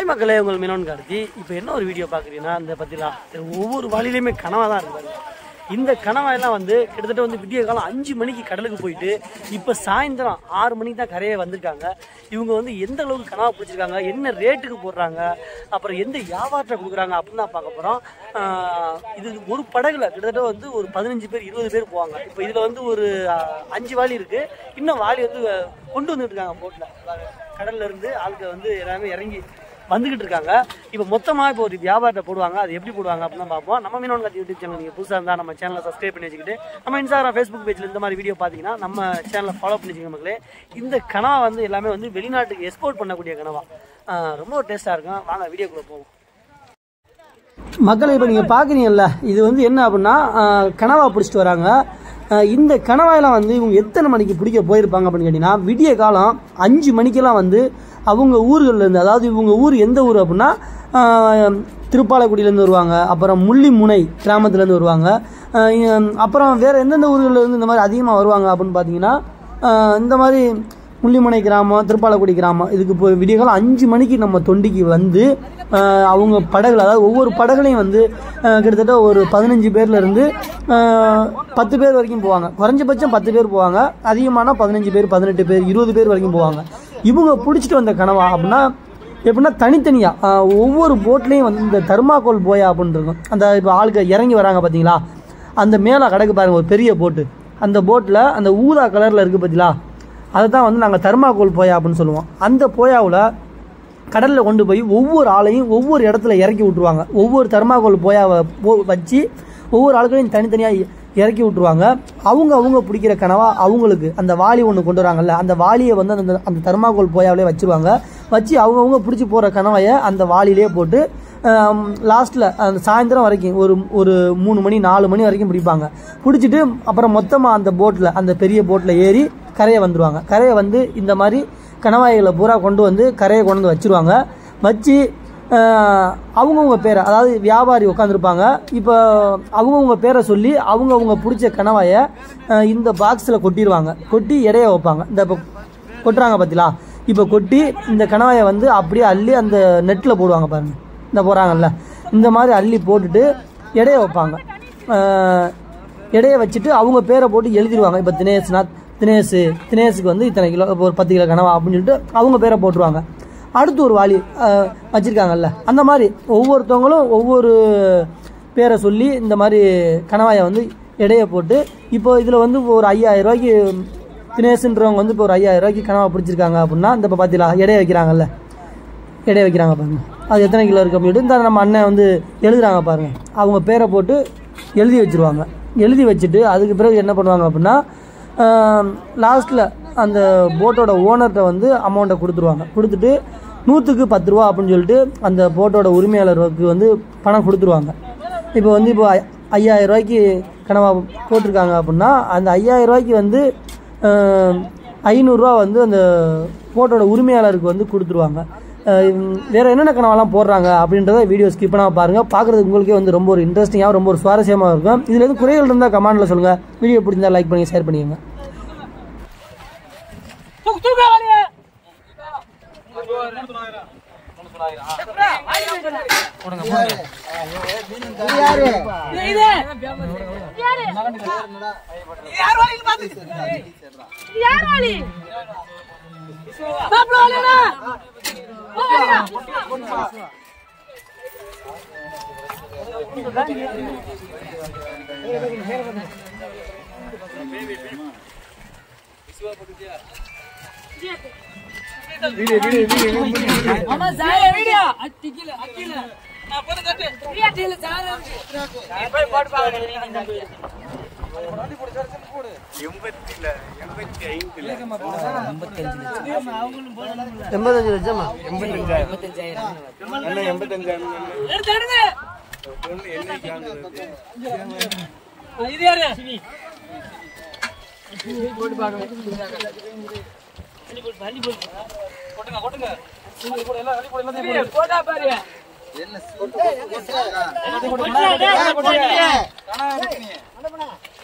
Hi மக்களே உங்கள் மீனவன் கார்த்தி இப்போ என்ன ஒரு வீடியோ பார்க்குறீங்கன்னா இந்த பற்றிலாம் ஒவ்வொரு வாளிலையுமே கனவா தான் இருக்கு பாருங்க. இந்த கனவாயெல்லாம் வந்து கிட்டத்தட்ட வந்து விடிய காலம் அஞ்சு மணிக்கு கடலுக்கு போயிட்டு இப்போ சாயந்தரம் ஆறு மணிக்கு தான் கரையே வந்திருக்காங்க இவங்க வந்து எந்த அளவுக்கு கனவா பிடிச்சிருக்காங்க என்ன ரேட்டுக்கு போடுறாங்க அப்புறம் எந்த வியாபாரத்தை கொடுக்குறாங்க அப்படின்னு தான் பார்க்க போகிறோம் இது ஒரு படகுல கிட்டத்தட்ட வந்து ஒரு பதினஞ்சு பேர் இருபது பேர் போவாங்க இப்போ இதில் வந்து ஒரு ஆஹ், அஞ்சு வாளி இருக்குது இன்னும் வாளி வந்து அஹ், கொண்டு வந்துட்டு இருக்காங்க போட்டில் கடல்ல இருந்து ஆட்கள் வந்து எல்லாமே இறங்கி வந்துகிட்டு இருக்காங்க இப்போ மொத்தமாக இப்போ ஒரு வியாபாரத்தை போடுவாங்க அது எப்படி போடுவாங்க அப்படின்னு தான் பார்ப்போம் நம்ம மீனவன் கத்தி யூடியூப் சேனல் நீங்கள் புதுசாக இருந்தால் நம்ம சேனலை சப்ஸ்கிரைப் பண்ணி வச்சுக்கிட்டு நம்ம இன்ஸ்டாகிராம் ஃபேஸ்புக் பேஜில் இந்த மாதிரி வீடியோ பார்த்தீங்கன்னா நம்ம சேனலை ஃபாலோ பண்ணி வச்சுக்கோங்க மக்களே இந்த கனவா வந்து எல்லாமே வந்து வெளிநாட்டுக்கு எக்ஸ்போர்ட் பண்ணக்கூடிய கனவா ஆஹ் ரொம்ப டேஸ்ட்டாக இருக்கும் வாங்க வீடியோக்குள்ளே போவோம் மக்களை இப்போ நீங்கள் பார்க்குறீங்கல்ல இது வந்து என்ன அப்படின்னா ஆஹ், கனவா பிடிச்சிட்டு வராங்க ஆஹ், இந்த கனவாயெல்லாம் வந்து இவங்க எத்தனை மணிக்கு பிடிக்க போயிருப்பாங்க அப்படின்னு கேட்டிங்கன்னா விடிய காலம் அஞ்சு மணிக்கெல்லாம் வந்து அவங்க ஊர்கள்ல இருந்து அதாவது இவங்க ஊர் எந்த ஊர் அப்படின்னா ஆஹ், திருப்பாலக்குடியிலேருந்து வருவாங்க அப்புறம் முள்ளிமுனை கிராமத்துலேருந்து வருவாங்க ஆஹ், இ- அப்புறம் வேறு எந்தெந்த ஊர்கள்ல இருந்து இந்த மாதிரி அதிகமாக வருவாங்க அப்படின்னு பார்த்தீங்கன்னா ஆஹ், இந்த மாதிரி முள்ளிமனை கிராமம் திருப்பாலக்குடி கிராமம் இதுக்கு இப்போ விடியகாலம் அஞ்சு மணிக்கு நம்ம தொண்டிக்கு வந்து ஆஹ், அவங்க படகுல அதாவது ஒவ்வொரு படகுலையும் வந்து ஆஹ், கிட்டத்தட்ட ஒரு பதினஞ்சு பேர்ல இருந்து ஆஹ், பத்து பேர் வரைக்கும் போவாங்க குறைஞ்சபட்சம் பத்து பேர் போவாங்க அதிகமான பதினஞ்சு பேர் பதினெட்டு பேர் இருபது பேர் வரைக்கும் போவாங்க இவங்க பிடிச்சிட்டு வந்த கனவா அப்படின்னா எப்படின்னா தனித்தனியாக ஒவ்வொரு போட்லேயும் வந்து இந்த தர்மாக்கோல் போயா அப்படின்னு இருக்கும் அந்த இப்போ ஆளுக்கு இறங்கி வராங்க பார்த்தீங்களா அந்த மேலே கடக்கு பாருங்க ஒரு பெரிய போட்டு அந்த போட்டில் அந்த ஊதா கலரில் இருக்குது பார்த்தீங்களா அதை தான் வந்து நாங்கள் தர்மாக்கோல் போயா அப்படின்னு சொல்லுவோம் அந்த போயாவில் கடலில் கொண்டு போய் ஒவ்வொரு ஆளையும் ஒவ்வொரு இடத்துல இறக்கி விட்ருவாங்க ஒவ்வொரு தர்மாக்கோல் போயாவை போ வச்சு ஒவ்வொரு ஆளுகளையும் தனித்தனியாக இறக்கி விட்ருவாங்க அவங்க அவங்க பிடிக்கிற கனவா அவங்களுக்கு அந்த வாளி ஒன்று கொண்டு வராங்கல்ல அந்த வாளியை வந்து அந்த அந்த தர்மாக்கோல் போயாவிலே வச்சிருவாங்க வச்சு அவங்கவுங்க பிடிச்சி போகிற கனவையை அந்த வாளிலே போட்டு லாஸ்ட்டில் அந்த சாயந்தரம் வரைக்கும் ஒரு ஒரு மூணு மணி நாலு மணி வரைக்கும் பிடிப்பாங்க பிடிச்சிட்டு அப்புறம் மொத்தமாக அந்த போட்டில் அந்த பெரிய போட்டில் ஏறி கரையை வந்துடுவாங்க கரையை வந்து இந்த மாதிரி கணவாய்களை பூரா கொண்டு வந்து கரையை கொண்டு வந்து வச்சிருவாங்க வச்சு அஹ், அவங்கவங்க பேரை அதாவது வியாபாரி உட்காந்துருப்பாங்க இப்போ அவங்கவுங்க பேரை சொல்லி அவங்கவுங்க பிடிச்ச கணவாயை அஹ், இந்த பாக்ஸில் கொட்டிடுவாங்க கொட்டி எடைய வைப்பாங்க இந்த இப்போ கொட்டுறாங்க பார்த்தீங்களா இப்போ கொட்டி இந்த கணவாயை வந்து அப்படியே அள்ளி அந்த நெட்டில் போடுவாங்க பாருங்க இந்த போகிறாங்கல்ல இந்த மாதிரி அள்ளி போட்டுட்டு எடைய வைப்பாங்க அஹ், எடைய வச்சுட்டு அவங்க பேரை போட்டு எழுதிடுவாங்க இப்போ தினேஷ்னா தினேஷ் தினேஷுக்கு வந்து இத்தனை கிலோ இப்போ ஒரு பத்து கிலோ கனவா அப்படின்னு சொல்லிட்டு அவங்க பேரை போட்டுருவாங்க அடுத்து ஒரு வாளி அஹ், வச்சிருக்காங்கல்ல அந்த மாதிரி ஒவ்வொருத்தவங்களும் ஒவ்வொரு பேரை சொல்லி இந்த மாதிரி கணவாயை வந்து எடையை போட்டு இப்போ இதில் வந்து ஒரு ஐயாயிரம் ரூபாய்க்கு தினேஷ்ன்றவங்க வந்து இப்போ ஒரு ஐயாயிரம் ரூபாய்க்கு கனவா பிடிச்சிருக்காங்க அப்படின்னா இந்த இப்போ பார்த்தீங்களா எடையை வைக்கிறாங்கல்ல எடையை வைக்கிறாங்க பாருங்க அது எத்தனை கிலோ இருக்கு அப்படின்னு இந்த நம்ம அண்ணன் வந்து எழுதுறாங்க பாருங்க அவங்க பேரை போட்டு எழுதி வச்சிருவாங்க எழுதி வச்சுட்டு அதுக்கு பிறகு என்ன பண்ணுவாங்க அப்படின்னா லாஸ்ட்டில் அந்த போட்டோட ஓனர்கிட்ட வந்து அமௌண்ட்டை கொடுத்துருவாங்க கொடுத்துட்டு நூற்றுக்கு பத்து ரூபா அப்படின்னு சொல்லிட்டு அந்த போட்டோட உரிமையாளருக்கு வந்து பணம் கொடுத்துருவாங்க இப்போ வந்து இப்போ ஐ- ஐயாயிரம் ரூபாய்க்கு கனவா போட்டிருக்காங்க அப்படின்னா அந்த ஐயாயிரம் ரூபாய்க்கு வந்து அஹ், ஐநூறுரூவா வந்து அந்த போட்டோட உரிமையாளருக்கு வந்து கொடுத்துருவாங்க அஹ், உம், வேற என்னென்ன கனவாலாம் போடுறாங்க அப்படின்றத வீடியோ ஸ்கிப் பண்ணாம பாருங்க பார்க்கறதுக்கு உங்களுக்கே வந்து ரொம்ப ஒரு இன்ட்ரெஸ்டிங்காக ரொம்ப ஒரு சுவாரஸ்யமாக இருக்கும் இதுல எதுவும் குறைகள் இருந்தால் கமெண்ட்ல சொல்லுங்க வீடியோ பிடிச்சிருந்தா லைக் பண்ணி ஷேர் பண்ணிக்கோங்க யார் வாலி மாப்பிள வாலியா வாலியா மாமா ஜாய வீடியோ அட்டிக்கில அட்டிக்கில நான் போட்டு கட்டு வீடியோ ஜாய போய் போட்டு பாருங்க எண்பத்தஞ்சு லட்சமா எடுத்து எடுங்க இது யாரு போட்டா பாரு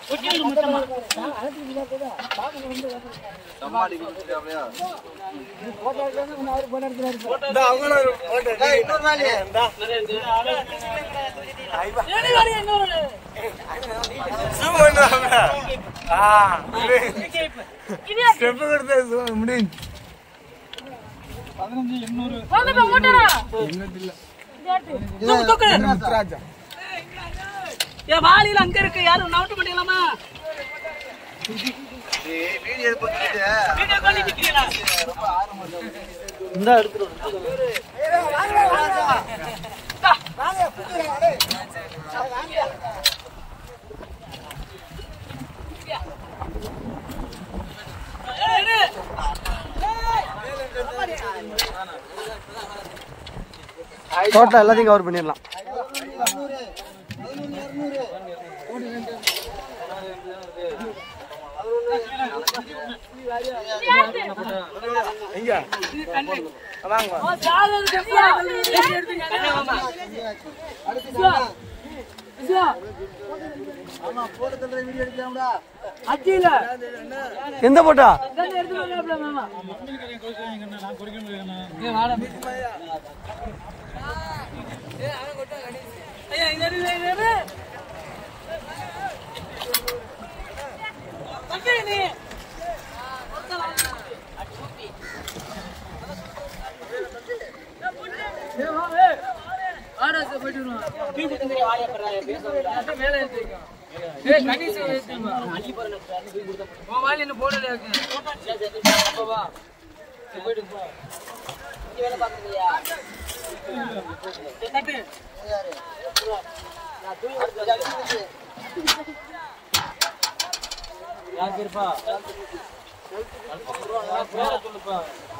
ஏன் வாளியில அங்க இருக்கு யாரும் நவுட்டு பண்ணிடலாமா வீடியோ பண்ணி நிக்கிறீங்களா இந்த எடுத்துட்டு டோட்டல் எல்லாத்தையும் கவர் பண்ணிடலாம் அச்சியில எந்த போட்டா எடுத்து வரலாம்ல மாமா ஏய், வாடா. ஐயா, இங்க இரு, இங்க இரு. தம்பி, நீ. ஏய், வா, ஏய். வாடா, சரி, போயிட்டு வருவோம். அப்படியே மேலே ஏத்தி வைங்க. ஏய், கணேஷ் ஏத்தி வைங்க. உன் வாயில் இன்னும் போடலையா இருக்கு? அப்ப வா. சரி, போயிட்டு போ. சரி, தட்டு. யார் பேருப்பா? பேரை சொல்லுப்பா.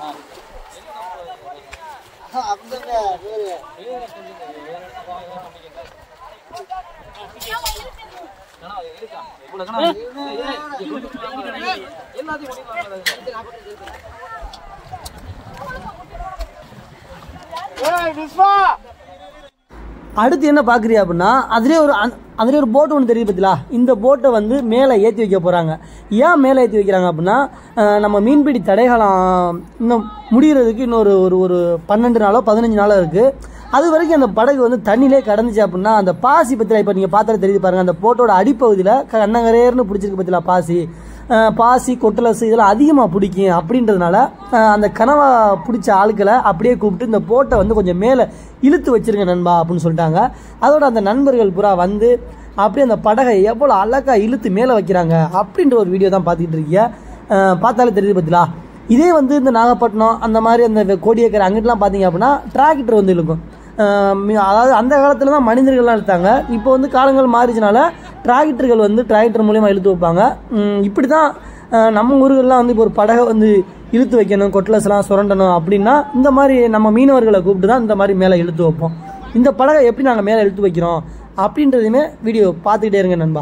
அடுத்து என்ன பார்க்குறியா அப்படின்னா அதுலேயே ஒரு அந்த- அதுலேயே ஒரு போட் ஒன்று தெரியுது பார்த்தீங்களா இந்த போட்டை வந்து மேலே ஏற்றி வைக்க போகிறாங்க ஏன் மேலே ஏற்றி வைக்கிறாங்க அப்படின்னா அஹ், நம்ம மீன்பிடி தடைகாலம் இன்னும் முடிகிறதுக்கு இன்னொரு ஒரு ஒரு பன்னெண்டு நாளோ பதினஞ்சு நாளோ இருக்குது அது வரைக்கும் அந்த படகு வந்து தண்ணியிலே கடந்துச்சு அப்படின்னா அந்த பாசி பற்றில இப்போ நீங்கள் பார்த்தாலே தெரியுது பாருங்கள் அந்த போட்டோட அடிப்பகுதியில் கண்ணங்கரேர்னு பிடிச்சிருக்கு பார்த்தீங்களா பாசி அஹ், பாசி கொட்டலசு இதெல்லாம் அதிகமாக பிடிக்கும் அப்படின்றதுனால அஹ், அந்த கனவா பிடிச்ச ஆட்களை அப்படியே கூப்பிட்டு இந்த போட்டை வந்து கொஞ்சம் மேலே இழுத்து வச்சிருங்க நண்பா அப்படின்னு சொல்லிட்டாங்க அதோட அந்த நண்பர்கள் பூரா வந்து அப்படியே அந்த படகை எவ்வளோ அழகா இழுத்து மேலே வைக்கிறாங்க அப்படின்ற ஒரு வீடியோ தான் பார்த்துக்கிட்டு இருக்கீங்க அஹ், பார்த்தாலே தெரியுது பார்த்தீங்களா இதே வந்து இந்த நாகப்பட்டினம் அந்த மாதிரி அந்த வெ- கோடியக்கரை அங்கிட்டலாம் பார்த்தீங்க அப்படின்னா டிராக்டர் வந்து இழுக்கும் அஹ் மி- அதாவது அந்த காலத்தில் தான் மனிதர்கள்லாம் இழுத்தாங்க இப்போ வந்து காலங்கள் மாறிச்சனால டிராக்டர்கள் வந்து டிராக்டர் மூலியமாக இழுத்து வைப்பாங்க உம், இப்படி தான் அஹ், நம்ம ஊர்கள்லாம் வந்து இப்போ ஒரு படகை வந்து இழுத்து வைக்கணும் கொட்லஸ்லாம் சுரண்டணும் அப்படின்னா இந்த மாதிரி நம்ம மீனவர்களை கூப்பிட்டு தான் இந்த மாதிரி மேலே இழுத்து வைப்போம் இந்த படகை எப்படி நாங்கள் மேலே இழுத்து வைக்கிறோம் அப்படின்றதையுமே வீடியோ பார்த்துக்கிட்டே இருங்க நண்பா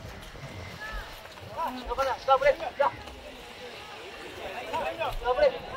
Stop it.